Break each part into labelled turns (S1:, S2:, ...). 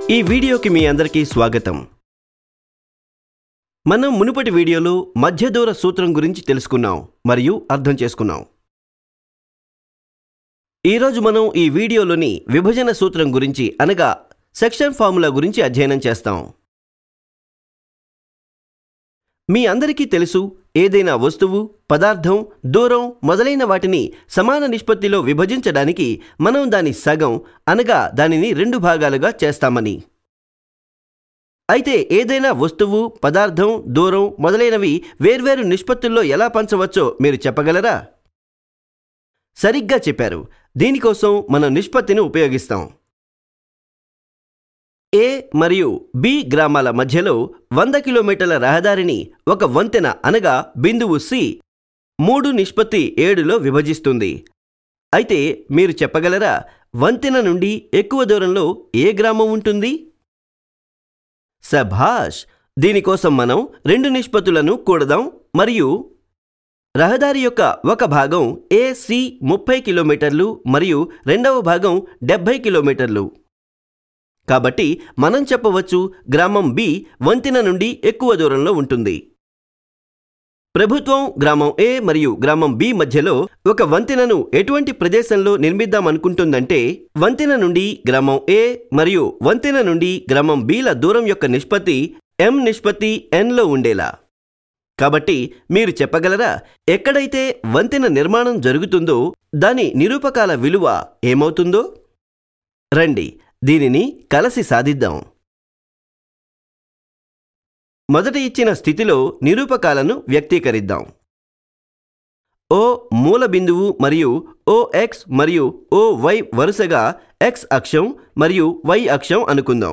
S1: ఈ వీడియోకి మీ అందరికీ స్వాగతం మనం మునుపటి వీడియోలో మధ్యదూర సూత్రం గురించి తెలుసుకున్నాం మరియు అర్థం చేసుకున్నాం ఈరోజు మనం ఈ వీడియోలోని విభజన సూత్రం గురించి అనగా సెక్షన్ ఫార్ములా గురించి అధ్యయనం చేస్తాం మీ అందరికీ తెలుసు ఏదైనా వస్తువు పదార్థం దూరం మొదలైన వాటిని సమాన నిష్పత్తిలో విభజించడానికి మనం దాని సగం అనగా దానిని రెండు భాగాలుగా చేస్తామని అయితే ఏదైనా వస్తువు పదార్థం దూరం మొదలైనవి వేర్వేరు నిష్పత్తుల్లో ఎలా పంచవచ్చో మీరు చెప్పగలరా సరిగ్గా చెప్పారు దీనికోసం మనం నిష్పత్తిని ఉపయోగిస్తాం ఏ మరియు బి గ్రామాల మధ్యలో వంద కిలోమీటర్ల రహదారిని ఒక వంతెన అనగా బిందువు సి మూడు నిష్పత్తి ఏడులో విభజిస్తుంది అయితే మీరు చెప్పగలరా వంతెన నుండి ఎక్కువ దూరంలో ఏ గ్రామం ఉంటుంది సభాష్ దీనికోసం మనం రెండు నిష్పత్తులను కూడదాం మరియు రహదారి యొక్క ఒక భాగం ఏసి ముప్పై కిలోమీటర్లు మరియు రెండవ భాగం డెబ్భై కిలోమీటర్లు కాబట్టి మనం చెప్పవచ్చు గ్రామం బి వంతెన నుండి ఎక్కువ దూరంలో ఉంటుంది ప్రభుత్వం గ్రామం ఏ మరియు గ్రామం బి మధ్యలో ఒక వంతెనను ఎటువంటి ప్రదేశంలో నిర్మిద్దామనుకుంటుందంటే వంతెన నుండి గ్రామం ఏ మరియు వంతెన నుండి గ్రామం బిల దూరం యొక్క నిష్పత్తి ఎం నిష్పత్తి ఎన్లో ఉండేలా కాబట్టి మీరు చెప్పగలరా ఎక్కడైతే వంతెన నిర్మాణం జరుగుతుందో దాని నిరూపకాల విలువ ఏమవుతుందో రండి దీనిని కలసి సాధిద్దాం మొదట ఇచ్చిన స్థితిలో నిరూపకాలను వ్యక్తీకరిద్దాం ఓ మూల బిందువు మరియు ఓ ఎక్స్ మరియు ఓ వై వరుసగా ఎక్స్ అక్షం మరియు వై అక్షం అనుకుందాం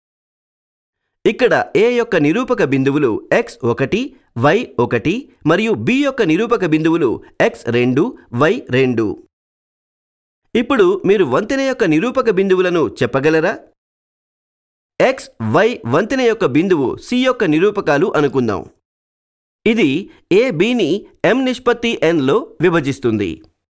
S1: ఇక్కడ ఏ యొక్క నిరూపక బిందువులు ఎక్స్ ఒకటి వై ఒకటి మరియు బి యొక్క నిరూపక బిందువులు ఎక్స్ రెండు వై రెండు ఇప్పుడు మీరు వంతెన యొక్క నిరూపక బిందువులను చెప్పగలరా ఎక్స్ వై వంతెన యొక్క బిందువు సి యొక్క నిరూపకాలు అనుకుందాం ఇది ఏ బిని ఎం నిష్పత్తి ఎన్లో విభజిస్తుంది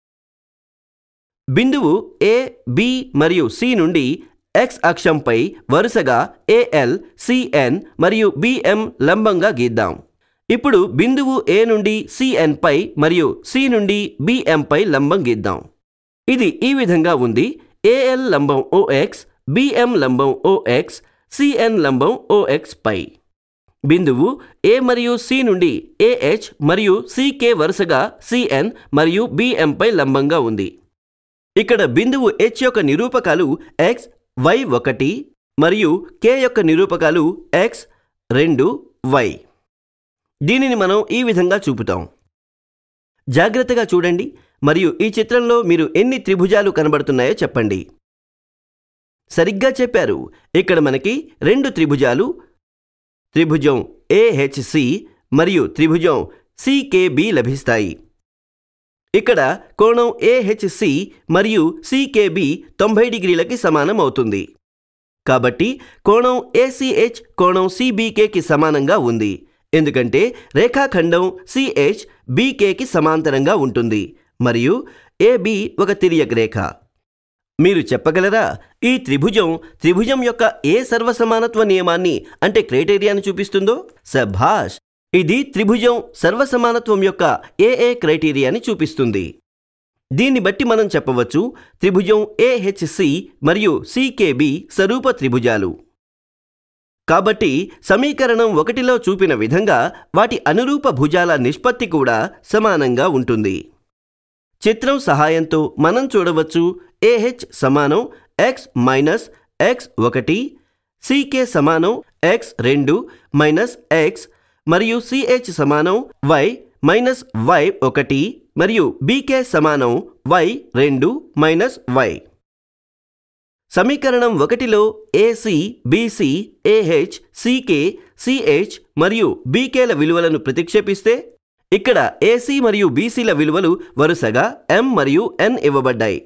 S1: బిందువు ఏ బి మరియు సి నుండి ఎక్స్ అక్షంపై వరుసగా ఏఎల్ సిఎన్ మరియు బిఎం లంబంగా గీద్దాం ఇప్పుడు బిందువు ఏ నుండి సిఎన్ పై మరియు సి నుండి బిఎం పై లంబం గీద్దాం ఇది ఈ విధంగా ఉంది ఏఎల్ లంబం ఓఎక్స్ బిఎం లంబం ఓఎక్స్ సిఎన్ లంబం ఓఎక్స్ పై బిందువు ఏ మరియు సి నుండి ఏహెచ్ మరియు సికే వరుసగా సిఎన్ మరియు బిఎం పై లంబంగా ఉంది ఇక్కడ బిందువు హెచ్ యొక్క నిరూపకాలు ఎక్స్ వై ఒకటి మరియు కే యొక్క నిరూపకాలు ఎక్స్ రెండు వై దీనిని మనం ఈ విధంగా చూపుతాం జాగ్రత్తగా చూడండి మరియు ఈ చిత్రంలో మీరు ఎన్ని త్రిభుజాలు కనబడుతున్నాయో చెప్పండి సరిగ్గా చెప్పారు ఇక్కడ మనకి రెండు త్రిభుజాలు త్రిభుజం ఏహెచ్సి మరియు త్రిభుజం సికేబి లభిస్తాయి ఇక్కడ కోణం ఏహెచ్సి మరియు సికేబి తొంభై డిగ్రీలకి సమానం అవుతుంది కాబట్టి కోణం ఏసీహెచ్ కోణం సిబికేకి సమానంగా ఉంది ఎందుకంటే రేఖాఖండం సిహెచ్ బీకేకి సమాంతరంగా ఉంటుంది మరియు ఏబి ఒక తిరియక్ రేఖ మీరు చెప్పగలరా ఈ త్రిభుజం త్రిభుజం యొక్క ఏ సర్వసమానత్వ నియమాన్ని అంటే క్రైటీరియాను చూపిస్తుందో సభాష్ ఇది త్రిభుజం సర్వసమానత్వం యొక్క ఏ ఏ క్రైటీరియాని చూపిస్తుంది దీన్ని బట్టి మనం చెప్పవచ్చు త్రిభుజం ఏహెచ్సి మరియు సికేబి స్వరూప త్రిభుజాలు కాబట్టి సమీకరణం ఒకటిలో చూపిన విధంగా వాటి అనురూప భుజాల నిష్పత్తి కూడా సమానంగా ఉంటుంది చిత్రం సహాయంతో మనం చూడవచ్చు ఏహెచ్ సమానం ఎక్స్ మైనస్ ఎక్స్ ఒకటి సికే సమానం ఎక్స్ రెండు మైనస్ ఎక్స్ మరియు సిహెచ్ సమానం వై మైనస్ వై ఒకటి మరియు బీకే సమానం వై రెండు మైనస్ వై సమీకరణం ఒకటిలో AC BC AH CK CH మరియు బీకేల విలువలను ప్రతిక్షేపిస్తే ఇక్కడ ఏసీ మరియు బీసీల విలువలు వరుసగా ఎం మరియు ఎన్ ఇవ్వబడ్డాయి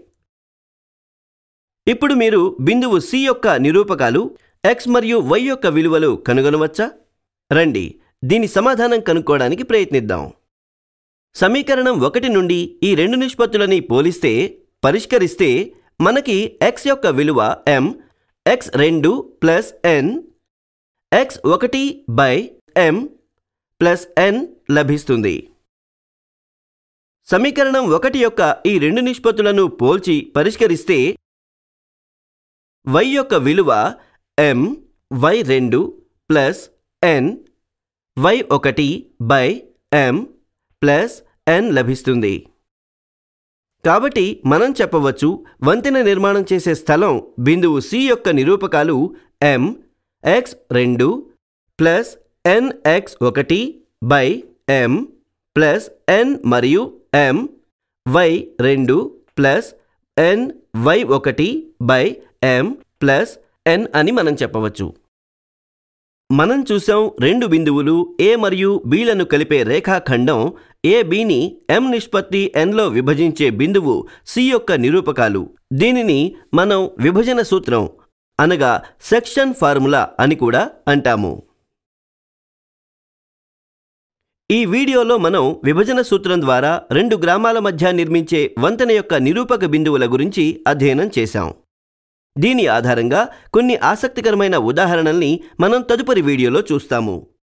S1: ఇప్పుడు మీరు బిందువు సి యొక్క నిరూపకాలు ఎక్స్ మరియు వై యొక్క విలువలు కనుగొనవచ్చా రండి దీని సమాధానం కనుక్కోవడానికి ప్రయత్నిద్దాం సమీకరణం ఒకటి నుండి ఈ రెండు నిష్పత్తులని పోలిస్తే పరిష్కరిస్తే మనకి x యొక్క విలువ m ఎక్స్ రెండు ప్లస్ ఎన్ ఎక్స్ ఒకటి బై ఎం ప్లస్ ఎన్ లభిస్తుంది సమీకరణం ఒకటి యొక్క ఈ రెండు నిష్పత్తులను పోల్చి పరిష్కరిస్తే y యొక్క విలువ m వై రెండు ప్లస్ ఎన్ వై ఒకటి బై ఎం ప్లస్ ఎన్ లభిస్తుంది కాబట్టి మనం చెప్పవచ్చు వంతెన నిర్మాణం చేసే స్థలం బిందువు సి యొక్క నిరూపకాలు m ఎక్స్ రెండు ప్లస్ ఎన్ ఎక్స్ ఒకటి బై ఎం ప్లస్ ఎన్ మరియు ఎం వై రెండు ప్లస్ ఎన్ వై ఒకటి బై ఎం ప్లస్ ఎన్ అని మనం చెప్పవచ్చు మనం చూసాం రెండు బిందువులు ఏ మరియు బీలను కలిపే రేఖాఖండం ఏ బీని ఎం నిష్పత్తి ఎన్లో విభజించే బిందువు సి యొక్క నిరూపకాలు దీనిని మనం విభజన సూత్రం అనగా సెక్షన్ ఫార్ములా అని కూడా అంటాము ఈ వీడియోలో మనం విభజన సూత్రం ద్వారా రెండు గ్రామాల మధ్య నిర్మించే వంతెన యొక్క నిరూపక బిందువుల గురించి అధ్యయనం చేశాం దీని ఆధారంగా కొన్ని ఆసక్తికరమైన ఉదాహరణల్ని మనం తదుపరి వీడియోలో చూస్తాము